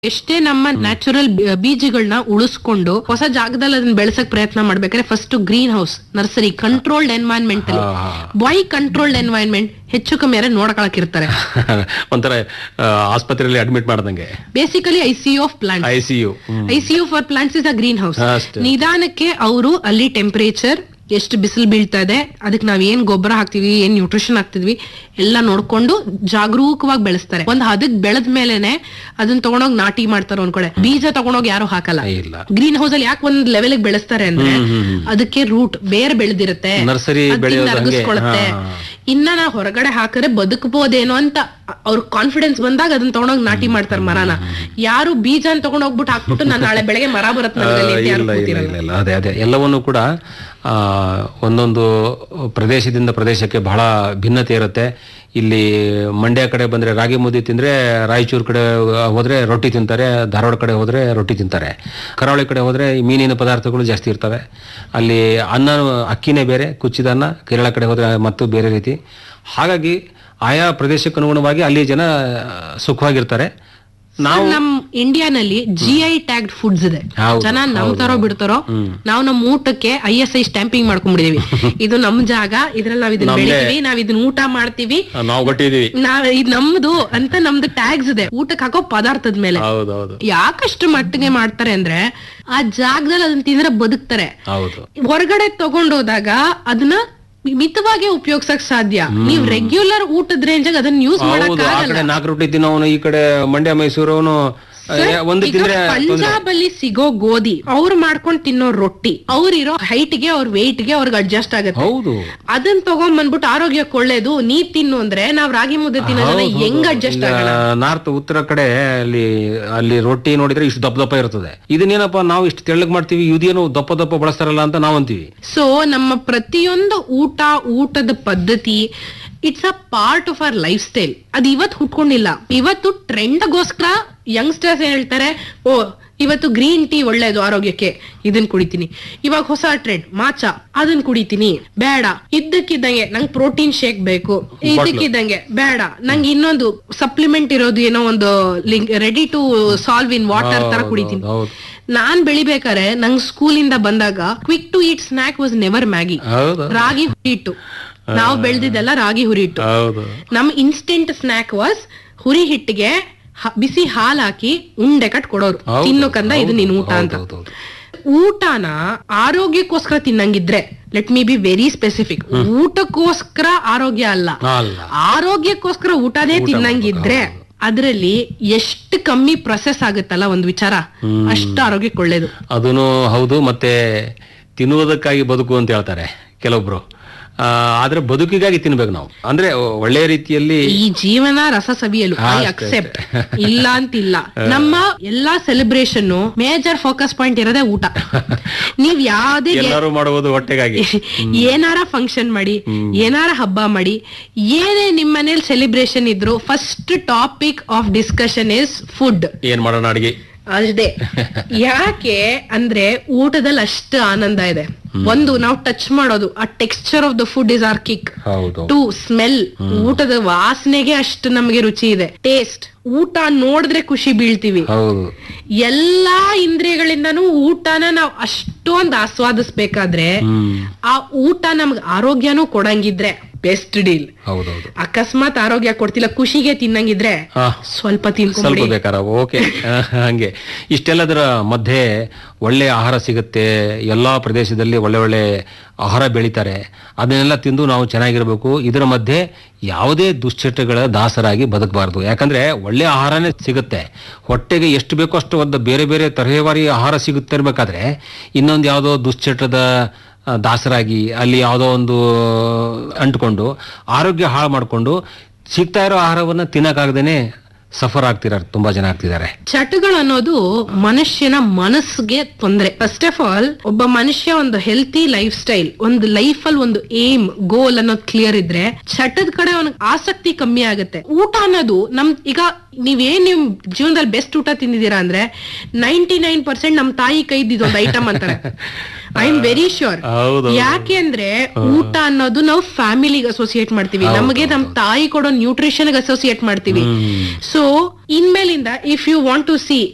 ಎಷ್ಟೇ ನಮ್ಮ ನ್ಯಾಚುರಲ್ ಬೀಜಗಳನ್ನ ಉಳಿಸ್ಕೊಂಡು ಹೊಸ ಜಾಗದಲ್ಲಿ ಅದನ್ನ ಬೆಳೆಸಕ್ ಪ್ರಯತ್ನ ಮಾಡ್ಬೇಕಾದ್ರೆ first greenhouse nursery controlled environment ಅಲ್ಲಿ ವೈ ಕಂಟ್ರೋಲ್ಡ್ ಎನ್ವೈರ್ನ್ಮೆಂಟ್ ಹೆಚ್ಚು ಕಮ್ಮಿ ಯಾರು ನೋಡಕ್ ಇರ್ತಾರೆ ಒಂಥರ ಆ, ಆಸ್ಪತ್ರೆಯಲ್ಲಿ ಅಡ್ಮಿಟ್ ಮಾಡ್ದಂಗೆ basically I C of plant I C U I C U for plants is a green house ಅಷ್ಟೇ. ನಿಧಾನಕ್ಕೆ ಅವರು ಅಲ್ಲಿ ಟೆಂಪರೇಚರ್ ಎಷ್ಟು ಬಿಸಿಲು ಬೀಳ್ತಾ ಇದೆ ಅದಕ್ಕೆ ನಾವ್ ಏನ್ ಗೊಬ್ಬರ ಹಾಕ್ತಿವಿ ಏನ್ ನ್ಯೂಟ್ರಿಷನ್ ಹಾಕ್ತಿದ್ವಿ ಎಲ್ಲ ನೋಡ್ಕೊಂಡು ಜಾಗರೂಕವಾಗಿ ಬೆಳೆಸ್ತಾರೆ ಒಂದ್ ಹದಕ್ ಬೆಳೆದ ಮೇಲೆನೆ ಅದನ್ನ ತಗೊಂಡೋಗಿ ನಾಟಿ ಮಾಡ್ತಾರೆ ಒಂದ್ ಕಡೆ ಬೀಜ ತಗೊಂಡೋಗಿ ಯಾರು ಹಾಕಲ್ಲ ಇಲ್ಲ ಗ್ರೀನ್ ಹೌಸ್ ಅಲ್ಲಿ ಯಾಕೆ ಒಂದ್ ಲೆವೆಲ್ ಬೆಳೆಸ್ತಾರೆ ಅಂದ್ರೆ ಹ್ಮ್, ಹ್ಮ್, ಹ್ಮ್. ಅದಕ್ಕೆ ರೂಟ್ ಬೇರೆ ಬೆಳೆದಿರುತ್ತೆ ನರ್ಸರಿ ಅದ್ ಬೆಳೆಯೋದು ತಿಂದ್ ಹಂಗೆ. ಅರಗಿಸ್ಕೊಳತ್ತೆ. ಹಾ. ಇನ್ನ ನಾ ಹೊರಗಡೆ ಹಾಕಿದ್ರೆ ಬದುಕಬಹುದೇನೋ ಅಂತ ಅವ್ರ ಕಾನ್ಫಿಡೆನ್ಸ್ ಬಂದಾಗ ಅದನ್ನ ತಗೊಂಡೋಗಿ ನಾಟಿ ಮಾಡ್ತಾರೆ ಮರನ ಯಾರು ಬೀಜ ತಗೊಂಡೋಗ್ಬಿಟ್ಟು ಹಾಕ್ಬಿಟ್ಟು ನಾನು ನಾಳೆ ಬೆಳಗ್ಗೆ ಮರ ಬರುತ್ತೆ ಆ, ನನ್ನಲ್ಲಿ ಅಂತ ಯಾರು ಇಲ್ಲ ಇಲ್ಲ ಕೂತಿರಲ್ಲ. ಇಲ್ಲ ಇಲ್ಲ ಅದೇ ಅದೇ ಎಲ್ಲವನ್ನೂ ಕೂಡ ಆ, ಒಂದೊಂದು ಪ್ರದೇಶದಿಂದ ಪ್ರದೇಶಕ್ಕೆ ಬಹಳ ಭಿನ್ನತೆ ಇರುತ್ತೆ ಇಲ್ಲಿ ಮಂಡ್ಯ ಕಡೆ ಬಂದ್ರೆ ರಾಗಿ ಮುದ್ದೆ ತಿಂದ್ರೆ ರಾಯಚೂರು ಕಡೆ ಹೋದ್ರೆ ರೊಟ್ಟಿ ತಿಂತಾರೆ ಧಾರವಾಡ ಕಡೆ ಹೋದ್ರೆ ರೊಟ್ಟಿ ತಿಂತಾರೆ ಕರಾವಳಿ ಕಡೆ ಹೋದ್ರೆ ಈ ಮೀನಿನ ಪದಾರ್ಥಗಳು ಜಾಸ್ತಿ ಇರ್ತವೆ ಅಲ್ಲಿ ಅನ್ನ ಅಕ್ಕಿನೇ ಬೇರೆ ಕುಚ್ಚಿದ ಅನ್ನ ಕೇರಳ ಕಡೆ ಹೋದ್ರೆ ಮತ್ತು ಬೇರೆ ರೀತಿ ಹಾಗಾಗಿ ಆಯಾ ಪ್ರದೇಶಕ್ಕೆ ಅನುಗುಣವಾಗಿ ಅಲ್ಲಿ ಜನ ಸುಖವಾಗಿರ್ತಾರೆ ನಾವು ನಮ್ ಇಂಡಿಯಾನಲ್ಲಿ ಜಿ ಐ ಟ್ಯಾಗ್ಡ್ ಫುಡ್ಸ್ ಇದೆ ಹೌದು, ಜನ ನಂಬ್ತಾರೋ ಬಿಡ್ತಾರೋ ನಾವು ನಮ್ಮ ಊಟಕ್ಕೆ ಐ ಎಸ್ ಐ ಸ್ಟ್ಯಾಂಪಿಂಗ್ ಮಾಡ್ಕೊಂಡ್ಬಿಡಿದೀವಿ ಇದು ನಮ್ ಜಾಗ ಇದ್ರಲ್ಲಿ ನಾವ್ ಇದನ್ನ ಬೆಳಿತೀವಿ ನಾವ್ ಇದನ್ನ ಊಟ ಮಾಡ್ತೀವಿ ನಾವು ಗಟ್ಟಿದೀವಿ ನಾವ್ ಇದು ನಮ್ದು ಅಂತ ನಮ್ದು ಟ್ಯಾಗ್ಸ್ ಇದೆ ಊಟಕ್ಕೆ ಹಾಕೋ ಪದಾರ್ಥದ ಮೇಲೆ ಹೌದೌದು ಯಾಕಷ್ಟು ಮಟ್ಟಿಗೆ ಮಾಡ್ತಾರೆ ಅಂದ್ರೆ ಆ ಜಾಗದಲ್ಲಿ ಅದನ್ನ ತಿಂದ್ರೆ ಬದುಕ್ತಾರೆ ಹೌದು ಹೊರಗಡೆ ತಗೊಂಡೋದಾಗ ಅದನ್ನ ಮಿತವಾಗಿ ಉಪಯೋಗಿಸಕ್ ಸಾಧ್ಯ ನೀವ್ ರೆಗ್ಯುಲರ್ ಊಟದ ರೇಂಜ್ ಅದನ್ನ ಯೂಸ್ ಮಾಡಕ್ ಹೌದು ಆ ಆಗಲ್ಲ ಕಡೆ ನಾಲ್ಕು ರೊಟ್ಟಿ ತಿನ್ನೋನು ಈ ಕಡೆ ಮಂಡ್ಯ ಮೈಸೂರು ಅವನು ಒಂದು ಈಗ ತಿಂದ್ರೆ ಪಂಜಾಬ್ ಅಲ್ಲಿ ಸಿಗೋ ಗೋಧಿ ಅವ್ರು ಮಾಡ್ಕೊಂಡ್ ತಿನ್ನೋ ರೊಟ್ಟಿ ಅವ್ರಿರೋ ಹೈಟ್ ಗೆ ಅವ್ರ ವೆಯ್ಟ್ ಗೆ ಅವ್ರಿಗೆ ಅಡ್ಜಸ್ಟ್ ಆಗುತ್ತೆ ಹೌದು ಅದನ್ನ ತಗೊಂಡ್ ಬಂದ್ಬಿಟ್ಟು ಆರೋಗ್ಯಕ್ಕೆ ಒಳ್ಳೇದು ನೀ ತಿನ್ನು ಅಂದ್ರೆ ನಾವ್ ರಾಗಿ ಮುದ್ದೆ ತಿನ್ನೋ ಜನ ಹೆಂಗ್ ಅಡ್ಜಸ್ಟ್ ಆಗಲ್ಲ ನಾರ್ತ್ ಉತ್ತರ ಕಡೆ ಅಲ್ಲಿ ಅಲ್ಲಿ ರೊಟ್ಟಿ ನೋಡಿದ್ರೆ ಇಷ್ಟು ದಪ್ಪ ದಪ್ಪ ಇರ್ತದೆ ಇದನ್ನೇನಪ್ಪ ನಾವು ಇಷ್ಟು ತೆಳ್ಳಗ್ ಮಾಡ್ತೀವಿ ಇದೇನು ದಪ್ಪ ದಪ್ಪ ಬಳಸ್ತಾರಲ್ಲ ಅಂತ ನಾವ್ ಅಂತೀವಿ ಸೊ ನಮ್ಮ ಪ್ರತಿಯೊಂದು ಊಟ ಊಟದ ಪದ್ಧತಿ it's a part of our life style ಅದು ಇವತ್ತು ಹುಟ್ಕೊಂಡಿಲ್ಲ ಇವತ್ತು ಟ್ರೆಂಡ್ಗೋಸ್ಕರ ಯಂಗ್ಸ್ಟರ್ಸ್ ಹೇಳ್ತಾರೆ ಓ ಇವತ್ತು ಗ್ರೀನ್ ಟೀ ಒಳ್ಳೇದು ಆರೋಗ್ಯಕ್ಕೆ ಇದನ್ ಕುಡಿತೀನಿ ಇವಾಗ ಹೊಸ ಟ್ರೆಂಡ್ ಮಾಚ ಅದನ್ ಕುಡಿತೀನಿ ಬೇಡ ಇದ್ದಕ್ಕಿದ್ದಂಗೆ ನಂಗೆ ಪ್ರೋಟೀನ್ ಶೇಕ್ ಬೇಕು ಇದ್ದಕ್ಕಿದ್ದಂಗೆ ಬೇಡ ನಂಗೆ ಇನ್ನೊಂದು ಸಪ್ಲಿಮೆಂಟ್ ಇರೋದು ಏನೋ ಒಂದು link ready to solve in water ತರ ಕುಡಿತೀನಿ ಹೌದು ನಾನ್ ಬೆಳಿಬೇಕಾರೆ ನಂಗ್ ಸ್ಕೂಲಿಂದ ಬಂದಾಗ quick to eat snack was never Maggi ಹೌದು ರಾಗಿ ಹುರಿಟ್ಟು ನಾವು ಬೆಳ್ದಿದ್ದೆಲ್ಲ ರಾಗಿ ಹುರಿಟ್ಟು ಹೌದು ನಮ್ ಇನ್ಸ್ಟೆಂಟ್ ಸ್ನಾಕ್ ವಾಸ್ ಹುರಿ ಹಿಟ್ಟಿಗೆ ಹ- ಬಿಸಿ ಹಾಲ್ ಹಾಕಿ ಉಂಡೆ ಕಟ್ ಕೊಡೋರು ಹೌದು, ತಿನ್ನು ಕಂದ ಇದು ನಿನ್ ಊಟ ಅಂತ ಹೌದು, ಹೌದು. ಊಟನ ಆರೋಗ್ಯಕ್ಕೋಸ್ಕರ ತಿನ್ನಂಗಿದ್ರೆ let me be very specific ಊಟಕ್ಕೋಸ್ಕರ ಆರೋಗ್ಯ ಅಲ್ಲ ಅಲ್ಲ ಆರೋಗ್ಯಕ್ಕೋಸ್ಕರ ಊಟನೇ ತಿನ್ನಂಗಿದ್ರೆ ಅದ್ರಲ್ಲಿ ಎಷ್ಟು ಕಮ್ಮಿ ಪ್ರೊಸೆಸ್ ಆಗುತ್ತಲ್ಲ ಒಂದ್ ವಿಚಾರ ಅಷ್ಟು ಆರೋಗ್ಯಕ್ಕೆ ಒಳ್ಳೇದು ಅದೂ ಹೌದು ಮತ್ತೆ ತಿನ್ನುವುದಕ್ಕಾಗಿ ಬದುಕು ಅಂತ ಹೇಳ್ತಾರೆ ಕೆಲವೊಬ್ರು ಆ, ಆದ್ರೆ ಬದುಕಿಗಾಗಿ ತಿನ್ಬೇಕು ನಾವು ಅಂದ್ರೆ ಒಳ್ಳೆಯ ರೀತಿಯಲ್ಲಿ ಈ ಜೀವನ ರಸ ಸವಿಯಲು ಐ ಅಷ್ಟೇ, ಅಕ್ಸೆಪ್ಟ್ ಇಲ್ಲ ಅಂತಿಲ್ಲ ನಮ್ಮ ಎಲ್ಲಾ ಸೆಲೆಬ್ರೇಷನ್ ಮೇಜರ್ ಫೋಕಸ್ ಪಾಯಿಂಟ್ ಇರೋದೇ ಊಟ ನೀವ್ ಯಾವ್ದೇ ಎಲ್ಲರೂ ಮಾಡುವುದು ಹೊಟ್ಟೆಗಾಗಿ ಏನಾರ ಫಂಕ್ಷನ್ ಮಾಡಿ ಏನಾರ ಹಬ್ಬ ಮಾಡಿ ಏನೇ ನಿಮ್ ಮನೇಲಿ ಸೆಲೆಬ್ರೇಷನ್ ಇದ್ರು first topic of discussion is food ಏನ್ ಮಾಡೋಣ ಅಡಿಗೆ ಅಷ್ಟೇ ಯಾಕೆ ಅಂದ್ರೆ ಊಟದಲ್ಲಿ ಅಷ್ಟು ಆನಂದ ಇದೆ ಒಂದು ನಾವು ಟಚ್ ಮಾಡೋದು ಆ texture of the food is our kick ಹೌದು ಟು ಸ್ಮೆಲ್ ಊಟದ ವಾಸನೆಗೆ ಅಷ್ಟು ನಮಗೆ ರುಚಿ ಇದೆ ಟೇಸ್ಟ್ ಊಟ ನೋಡಿದ್ರೆ ಖುಷಿ ಬೀಳ್ತೀವಿ ಹೌದು ಎಲ್ಲಾ ಇಂದ್ರಿಯಗಳಿಂದನೂ ಊಟನ ನಾವು ಅಷ್ಟೊಂದು ಆಸ್ವಾದಿಸ್ಬೇಕಾದ್ರೆ ಹ್ಮ್ ಆ ಊಟ ನಮ್ಗೆ ಆರೋಗ್ಯನೂ ಕೊಡಂಗಿದ್ರೆ ಬೆಸ್ಟ್ ಡೀಲ್ ಹೌದೌದು ಅಕಸ್ಮಾತ್ ಆರೋಗ್ಯ ಕೊಡ್ತಿಲ್ಲ ಖುಷಿಗೆ ತಿನ್ನಂಗಿದ್ರೆ ಹಾ ಸ್ವಲ್ಪ ಸ್ವಲ್ಪ ತಿನ್ಕೊಂಬಿಡಿ ಬೇಕಾರ ಓಕೆ ಹಂಗೆ ಇಷ್ಟೆಲ್ಲದರ ಮಧ್ಯೆ ಒಳ್ಳೆ ಆಹಾರ ಸಿಗುತ್ತೆ ಎಲ್ಲಾ ಪ್ರದೇಶದಲ್ಲಿ ಒಳ್ಳೆ ಒಳ್ಳೆ ಆಹಾರ ಬೆಳೀತಾರೆ ಅದನ್ನೆಲ್ಲ ತಿಂದು ನಾವು ಚೆನ್ನಾಗಿರ್ಬೇಕು ಇದರ ಮಧ್ಯೆ ಯಾವುದೇ ದುಶ್ಚಟಗಳ ದಾಸರಾಗಿ ಬದುಕಬಾರ್ದು ಯಾಕಂದ್ರೆ ಒಳ್ಳೆ ಆಹಾರನೇ ಸಿಗುತ್ತೆ ಹೊಟ್ಟೆಗೆ ಎಷ್ಟು ಬೇಕೋ ಅಷ್ಟು ಒಂದು ಬೇರೆ ಬೇರೆ ತರಹೇವಾರಿ ಆಹಾರ ಸಿಗುತ್ತೆ ಇರ್ಬೇಕಾದ್ರೆ ಇನ್ನೊಂದು ಯಾವುದೋ ದುಶ್ಚಟದ ಆ, ದಾಸರಾಗಿ ಅಲ್ಲಿ ಯಾವುದೋ ಒಂದು ಅಂಟ್ಕೊಂಡು ಆರೋಗ್ಯ ಹಾಳು ಮಾಡಿಕೊಂಡು ಸಿಗ್ತಾ ಇರೋ ಆಹಾರವನ್ನ ತಿನ್ನಕ್ಕಾಗದೇನೆ ಸಫರ್ ಆಗ್ತಿದ್ದಾರೆ ತುಂಬಾ ಜನ ಆಗ್ತಿದ್ದಾರೆ ಚಟಗಳು ಅನ್ನೋದು ಮನುಷ್ಯನ ಮನಸ್ಸಿಗೆ ತೊಂದರೆ ಫಸ್ಟ್ ಆಫ್ ಆಲ್ ಒಬ್ಬ ಮನುಷ್ಯ ಒಂದು ಹೆಲ್ತಿ ಲೈಫ್ ಸ್ಟೈಲ್ ಒಂದು ಲೈಫ್ ಅಲ್ಲಿ ಒಂದು ಏಮ್ ಗೋಲ್ ಅನ್ನೋದು ಕ್ಲಿಯರ್ ಇದ್ರೆ ಚಟದ ಕಡೆ ಅವನಿಗೆ ಆಸಕ್ತಿ ಕಮ್ಮಿ ಆಗುತ್ತೆ ಊಟ ಅನ್ನೋದು ನಮ್ ಈಗ ನೀವೇನ್ ನಿಮ್ ಜೀವನದಲ್ಲಿ ಬೆಸ್ಟ್ ಊಟ ತಿಂದಿದ್ದೀರಾ ಅಂದ್ರೆ ನೈಂಟಿ ನೈನ್ ಪರ್ಸೆಂಟ್ ನಮ್ ತಾಯಿ ಕೈದಿದ್ದು ಒಂದು ಐಟಮ್ ಅಂತಾರೆ ಐ ಆಮ್ ವೆರಿ ಶ್ಯೂರ್ ಹೌದು ಯಾಕೆ ಅಂದ್ರೆ ಊಟ ಅನ್ನೋದು ನಾವು ಫ್ಯಾಮಿಲಿಗೆ ಅಸೋಸಿಯೇಟ್ ಮಾಡ್ತೀವಿ ನಮಗೆ ನಮ್ ತಾಯಿ ಕೊಡೋ ನ್ಯೂಟ್ರಿಷನ್ ಅಸೋಸಿಯೇಟ್ ಮಾಡ್ತೀವಿ ಸೊ ಇನ್ಮೇಲಿಂದ if you want to C